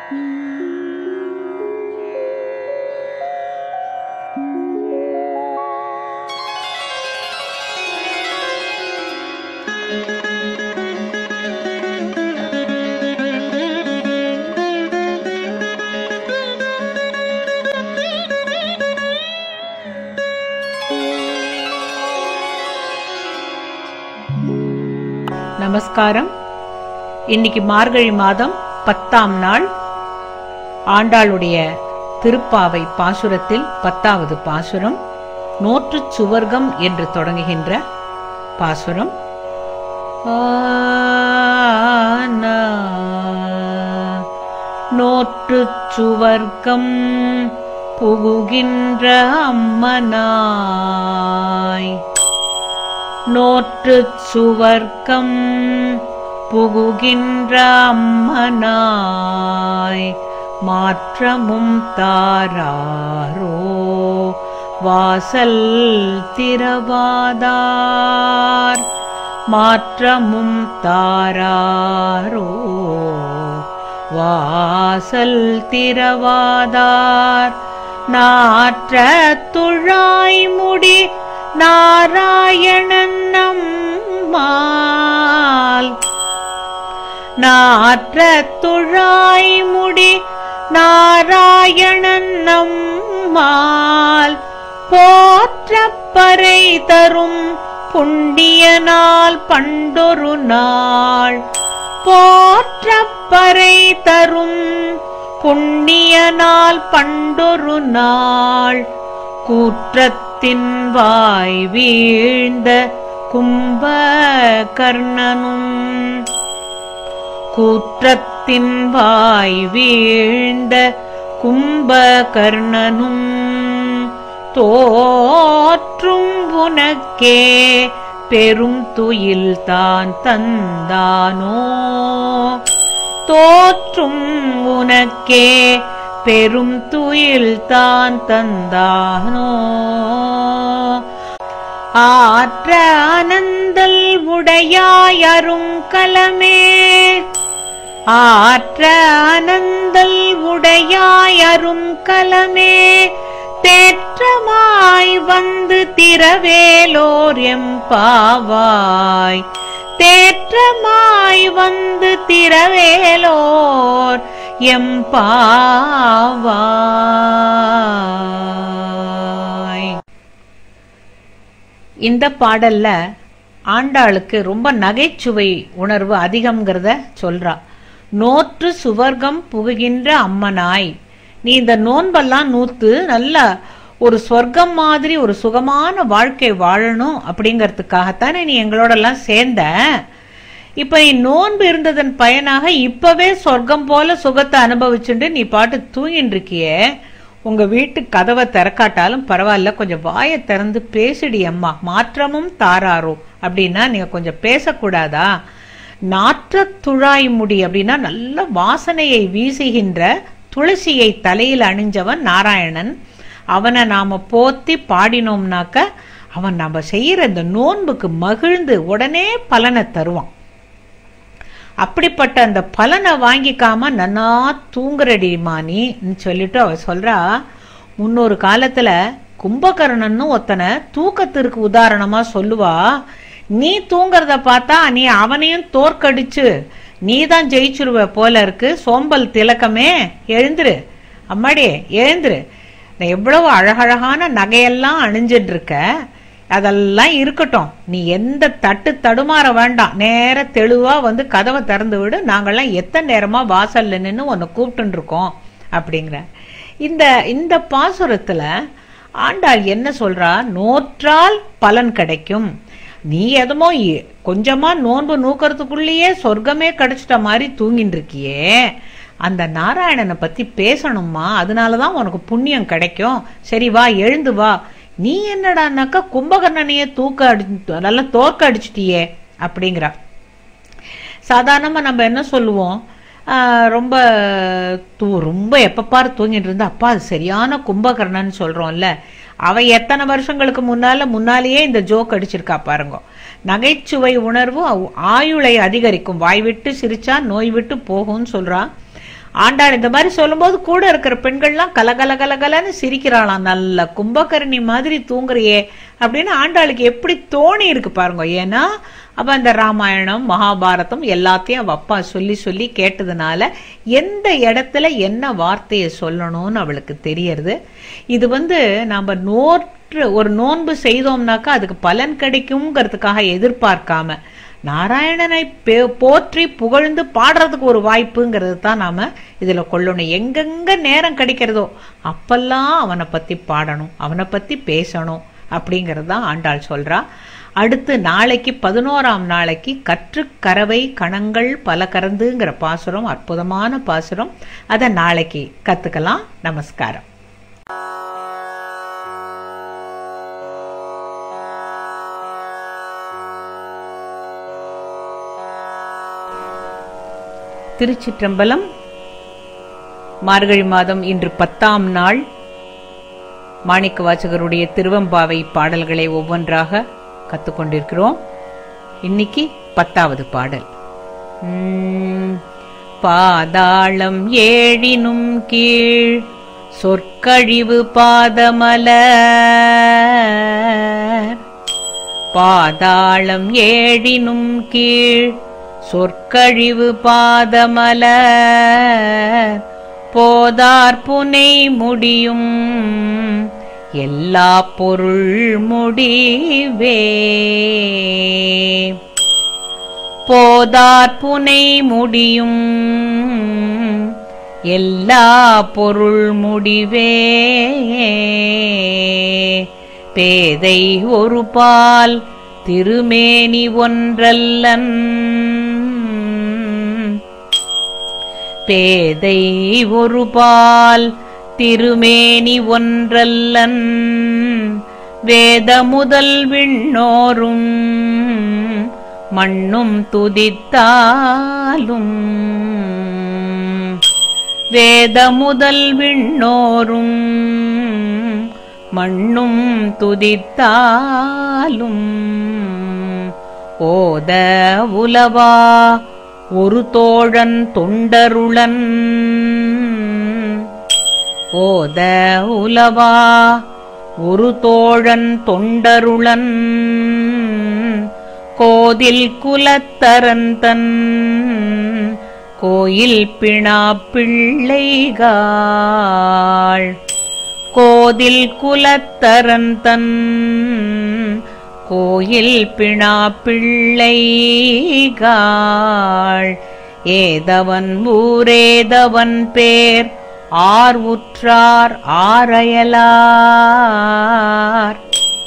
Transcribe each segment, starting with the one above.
நமஸ்காரம் இன்னைக்கு மார்கழி மாதம் பத்தாம் நாள் ஆண்டாளுடைய திருப்பாவை பாசுரத்தில் பத்தாவது பாசுரம் நோற்றுச் சுவர்க்கம் என்று தொடங்குகின்ற பாசுரம் ஆனா, நோற்றுச் சுவர்க்கம் புகுகின்ற அம்மனாய் நோற்றுச் சுவர்க்கம் புகுகின்ற அம்மனாய் மாற்றமும் தாராரோ வாசல் திரவாதார் மாற்றமும் தாராரோ வாசல் திரவாதார் நாற்ற துழாய் முடி நாராயணன் நம்மால் நாற்ற துழாய் முடி நாராயணன் நம்மால் போற்றப்பறை தரும் புண்டியனால் பண்டொரு நாள் போற்றப்பறை தரும் புண்ணியனால் பண்டொரு நாள் கூற்றத்தின் வாய் வீழ்ந்த கும்ப கர்ணனும் கூற்றத்தின் வாய் வீழ்ந்த கும்பகர்ணனும் தோற்றும் உனக்கே பெரும் துயில் தான் தந்தானோ தோற்றும் உனக்கே பெரும் துயில் தான் தந்தானோ ஆற்ற அனந்தல் உடையாய் அருங்கலமே ஆற்ற அனந்தல் உடையாய் அருங்கலமே தேற்றமாய் வந்து திரவேலோர் எம்பாவாய் தேற்றமாய் வந்து திரவேலோர் எம்பாவாய் இந்த பாடல்ல ஆண்டாளுக்கு ரொம்ப நகைச்சுவை உணர்வு அதிகம்ங்கிறத சொல்றா நோற்று சுவர்க்கம் புகுகின்ற அம்மனாய் நீ இந்த நோன்பெல்லாம் நூத்து நல்ல ஒரு சொர்க்கம் மாதிரி ஒரு சுகமான வாழ்க்கை வாழணும் அப்படிங்கறதுக்காகத்தானே நீ எங்களோட எல்லாம் சேர்ந்த இப்ப நீ நோன்பு இருந்ததன் பயனாக இப்பவே சொர்க்கம் போல சுகத்தை அனுபவிச்சுட்டு நீ பாட்டு தூங்கிட்டு இருக்கியே உங்க வீட்டு கதவை திறக்காட்டாலும் பரவாயில்ல கொஞ்சம் வாயை திறந்து பேசிடி அம்மா மாற்றமும் தாராரோ அப்படின்னா நீங்க கொஞ்சம் பேசக்கூடாதா நாற்ற துழாய் முடி அப்படின்னா நல்ல வாசனையை வீசுகின்ற துளசியை தலையில் அணிஞ்சவன் நாராயணன் அவனை நாம போத்தி பாடினோம்னாக்க அவன் நம்ம செய்யற இந்த நோன்புக்கு மகிழ்ந்து உடனே பலனை தருவான் அப்படிப்பட்ட அந்த பலனை வாங்கிக்காம நன்னா தூங்குறடிமா நீன்னு சொல்லிட்டு அவ சொல்றா முன்னொரு காலத்துல கும்பகர்ணன்னு ஒத்தனை தூக்கத்திற்கு உதாரணமா சொல்லுவா நீ தூங்குறத பார்த்தா நீ அவனையும் தோற்கடிச்சு நீ தான் ஜெயிச்சிருவ போல இருக்கு சோம்பல் திலக்கமே எழுந்துரு அம்மாடி எழுந்துரு நான் எவ்வளவு அழகழகான நகையெல்லாம் அணிஞ்சிட்டு இருக்க அதெல்லாம் இருக்கட்டும் நீ எந்த தட்டு தடுமாற வேண்டாம் நேர தெளிவா வந்து கதவை திறந்து விடு நாங்கெல்லாம் எத்தனை நேரமா வாசல்ல நின்று உன்னை கூப்பிட்டு இருக்கோம் அப்படிங்கிற இந்த இந்த பாசுரத்துல ஆண்டாள் என்ன சொல்றா நோற்றால் பலன் கிடைக்கும் நீ எதுமோ இ- கொஞ்சமா நோன்பு நூக்கறதுக்குள்ளேயே சொர்க்கமே கிடைச்சிட்ட மாதிரி தூங்கிட்டு இருக்கியே அந்த நாராயணனை பத்தி பேசணுமா அதனாலதான் உனக்கு புண்ணியம் கிடைக்கும் சரி வா எழுந்து வா நீ என்னடான்னாக்கா கும்பகர்ணனையே தூக்க அடி நல்லா தோற்க அடிச்சிட்டியே அப்படிங்கிறா சாதாரணமா நம்ம என்ன சொல்லுவோம் ஆஹ் ரொம்ப தூ ரொம்ப எப்ப பாரு தூங்கிட்டு இருந்தா அப்பா அது சரியான கும்பகர்ணன் சொல்றோம்ல அவ எத்தனை வருஷங்களுக்கு முன்னால முன்னாலேயே இந்த ஜோக் அடிச்சிருக்கா பாருங்க நகைச்சுவை உணர்வு அவ்- ஆயுளை அதிகரிக்கும் வாய் விட்டு சிரிச்சா நோய் விட்டு போகும்னு சொல்றா ஆண்டாள் இந்த மாதிரி சொல்லும்போது கூட இருக்கிற பெண்கள்லாம் கலகல கலகலன்னு சிரிக்கிறாளாம் நல்ல கும்பகரணி மாதிரி தூங்குறியே அப்படின்னு ஆண்டாளுக்கு எப்படி தோணி இருக்கு பாருங்க ஏன்னா அவ அந்த ராமாயணம் மகாபாரதம் எல்லாத்தையும் அவ அப்பா சொல்லி சொல்லி கேட்டதுனால எந்த இடத்துல என்ன வார்த்தையை சொல்லணும்னு அவளுக்கு தெரியறது இது வந்து நாம நோற்று ஒரு நோன்பு செய்தோம்னாக்கா அதுக்கு பலன் கிடைக்குங்கிறதுக்காக எதிர்பார்க்காம நாராயணனை பே- போற்றி புகழ்ந்து பாடுறதுக்கு ஒரு வாய்ப்புங்கிறது தான் நாம இதுல கொள்ளணும் எங்கெங்க நேரம் கிடைக்கிறதோ அப்பெல்லாம் அவனை பத்தி பாடணும் அவனை பத்தி பேசணும் அப்படிங்கிறது தான் ஆண்டாள் சொல்றா அடுத்து நாளைக்கு பதினோராம் நாளைக்கு கற்று கறவை கணங்கள் பல கறந்துங்கிற பாசுரம் அற்புதமான பாசுரம் அதை நாளைக்கு கத்துக்கலாம் நமஸ்காரம் திருச்சிற்றம்பலம் மார்கழி மாதம் இன்று பத்தாம் நாள் மாணிக்க வாசகருடைய திருவம்பாவை பாடல்களை ஒவ்வொன்றாக கத்துக்கொண்டிருக்கிறோம் இன்னைக்கு பத்தாவது பாடல் உம், பாதாளம் ஏழினும் கீழ் சொற்கழிவு பாதமலர் பாதாளம் ஏழினும் கீழ் சொற்கழிவு பாதமலர் போதார் புனை முடியும் எல்லா பொருள் முடிவே போதார் புனை முடியும் எல்லா பொருள் முடிவே பேதை ஒரு பால் திருமேனி ஒன்றல்லன் பேதை ஒரு பால் திருமேனி ஒன்றல்லன் வேத முதல் விண்ணோரும் மண்ணும் துதித்தாலும் வேத முதல் விண்ணோரும் மண்ணும் துதித்தாலும் ஓத உலவா ஒரு தோழன் தொண்டருளன் ஓத உலவா ஒரு தோழன் தொண்டருளன் கோதில் குலத்தரன் தன் கோயில் பிணா பிள்ளைகாள் கோதில் குலத்தரன் தன் கோயில் பிணா பிள்ளைகாள் ஏதவன் ஊரேதவன் பேர் ஆர் உற்றார் ஆரையலார்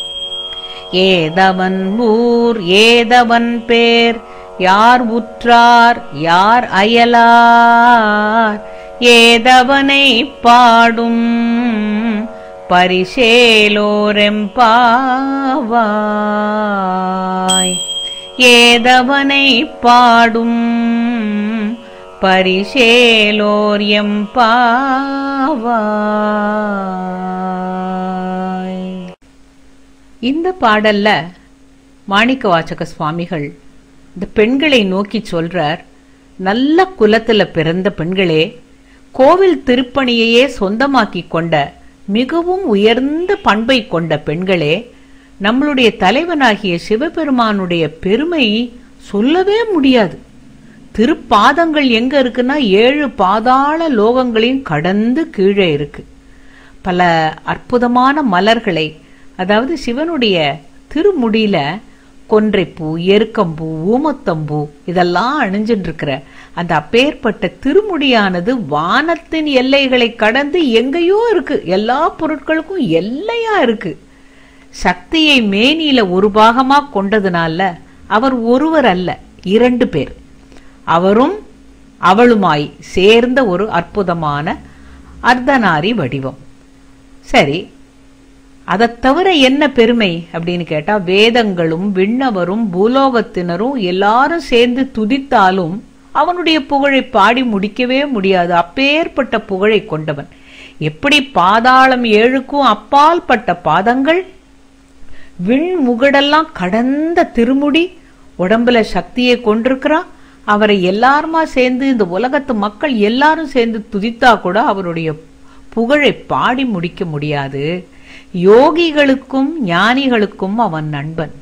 ஏதவன் ஊர் ஏதவன் பேர் யார் உற்றார் யார் அயலார் ஏதவனை பாடும் பரிசேலோரெம்பாவாய் ஏதவனை பாடும் பரிசேலோர் எம்பாவாய் இந்த பாடல்ல மாணிக்க வாசக சுவாமிகள் இந்த பெண்களை நோக்கி சொல்றார் நல்ல குலத்துல பிறந்த பெண்களே கோவில் திருப்பணியையே சொந்தமாக்கி கொண்ட மிகவும் உயர்ந்த பண்பை கொண்ட பெண்களே நம்மளுடைய தலைவனாகிய சிவபெருமானுடைய பெருமை சொல்லவே முடியாது திருப்பாதங்கள் எங்க இருக்குன்னா ஏழு பாதாள லோகங்களையும் கடந்து கீழே இருக்கு பல அற்புதமான மலர்களை அதாவது சிவனுடைய திருமுடியில கொன்றைப்பூ எருக்கம்பூ ஊமத்தம்பூ இதெல்லாம் அணிஞ்சுட்டு இருக்கிற அந்த அப்பேற்பட்ட திருமுடியானது வானத்தின் எல்லைகளை கடந்து எங்கேயோ இருக்கு எல்லா பொருட்களுக்கும் எல்லையா இருக்கு சக்தியை மேனியில ஒரு பாகமா கொண்டதுனால அவர் ஒருவர் அல்ல இரண்டு பேர் அவரும் அவளுமாய் சேர்ந்த ஒரு அற்புதமான அர்த்தநாரி வடிவம் சரி அதைத் தவிர என்ன பெருமை அப்படின்னு கேட்டா வேதங்களும் விண்ணவரும் பூலோகத்தினரும் எல்லாரும் சேர்ந்து துதித்தாலும் அவனுடைய புகழை பாடி முடிக்கவே முடியாது அப்பேற்பட்ட புகழை கொண்டவன் எப்படி பாதாளம் ஏழுக்கும் அப்பால் பட்ட பாதங்கள் விண் முகடெல்லாம் கடந்த திருமுடி உடம்புல சக்தியை கொண்டிருக்கிறான் அவரை எல்லாருமா சேர்ந்து இந்த உலகத்து மக்கள் எல்லாரும் சேர்ந்து துதித்தா கூட அவருடைய புகழை பாடி முடிக்க முடியாது யோகிகளுக்கும் ஞானிகளுக்கும் அவன் நண்பன்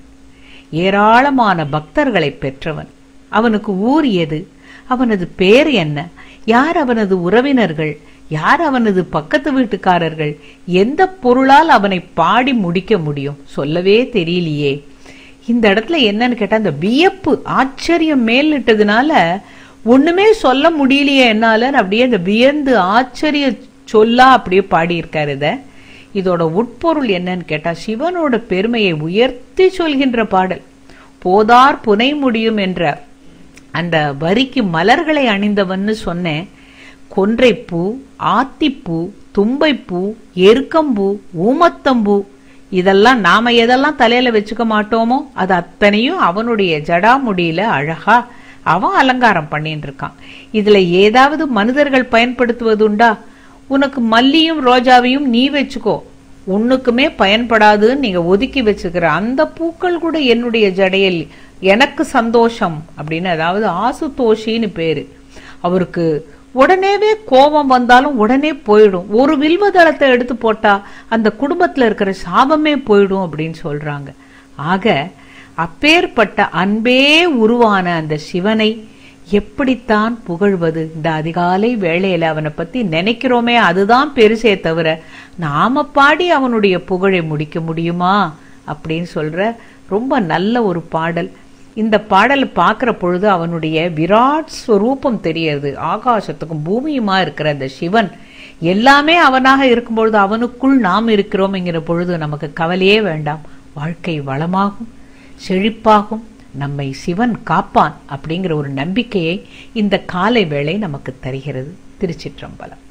ஏராளமான பக்தர்களை பெற்றவன் அவனுக்கு ஊர் எது அவனது பேர் என்ன யார் அவனது உறவினர்கள் யார் அவனது பக்கத்து வீட்டுக்காரர்கள் எந்த பொருளால் அவனை பாடி முடிக்க முடியும் சொல்லவே தெரியலையே இந்த இடத்துல என்னன்னு கேட்டா அந்த வியப்பு ஆச்சரியம் மேலிட்டதுனால ஒண்ணுமே சொல்ல முடியலையே என்னால அப்படியே அந்த வியந்து ஆச்சரிய சொல்லா அப்படியே பாடியிருக்காரு இத இதோட உட்பொருள் என்னன்னு கேட்டா சிவனோட பெருமையை உயர்த்தி சொல்கின்ற பாடல் போதார் புனை முடியும் என்ற அந்த வரிக்கு மலர்களை அணிந்தவன்னு சொன்னேன் கொன்றைப்பூ ஆத்திப்பூ தும்பைப்பூ எருக்கம்பூ ஊமத்தம்பூ இதெல்லாம் நாம எதெல்லாம் தலையில வச்சுக்க மாட்டோமோ அது அத்தனையும் அவனுடைய ஜடாமுடியில அழகா அவன் அலங்காரம் பண்ணிட்டு இருக்கான் இதுல ஏதாவது மனிதர்கள் பயன்படுத்துவதுண்டா உனக்கு மல்லியும் ரோஜாவையும் நீ வச்சுக்கோ உன்னுக்குமே பயன்படாதுன்னு நீங்க ஒதுக்கி வச்சுக்கிற அந்த பூக்கள் கூட என்னுடைய ஜடையில் எனக்கு சந்தோஷம் அப்படின்னு அதாவது ஆசுதோஷின்னு பேரு அவருக்கு உடனேவே கோபம் வந்தாலும் உடனே போயிடும் ஒரு வில்வதளத்தை எடுத்து போட்டா அந்த குடும்பத்துல இருக்கிற சாபமே போயிடும் அப்படின்னு சொல்றாங்க ஆக அப்பேற்பட்ட அன்பே உருவான அந்த சிவனை எப்படித்தான் புகழ்வது இந்த அதிகாலை வேளையில அவனை பத்தி நினைக்கிறோமே அதுதான் பெருசே தவிர நாம பாடி அவனுடைய புகழை முடிக்க முடியுமா அப்படின்னு சொல்ற ரொம்ப நல்ல ஒரு பாடல் இந்த பாடலை பார்க்கிற பொழுது அவனுடைய விராட் ஸ்வரூபம் தெரியுது ஆகாசத்துக்கும் பூமியுமா இருக்கிற அந்த சிவன் எல்லாமே அவனாக இருக்கும்பொழுது அவனுக்குள் நாம் இருக்கிறோம்ங்கிற பொழுது நமக்கு கவலையே வேண்டாம் வாழ்க்கை வளமாகும் செழிப்பாகும் நம்மை சிவன் காப்பான் அப்படிங்கிற ஒரு நம்பிக்கையை இந்த காலை வேளை நமக்கு தருகிறது திருச்சிற்றம்பலம்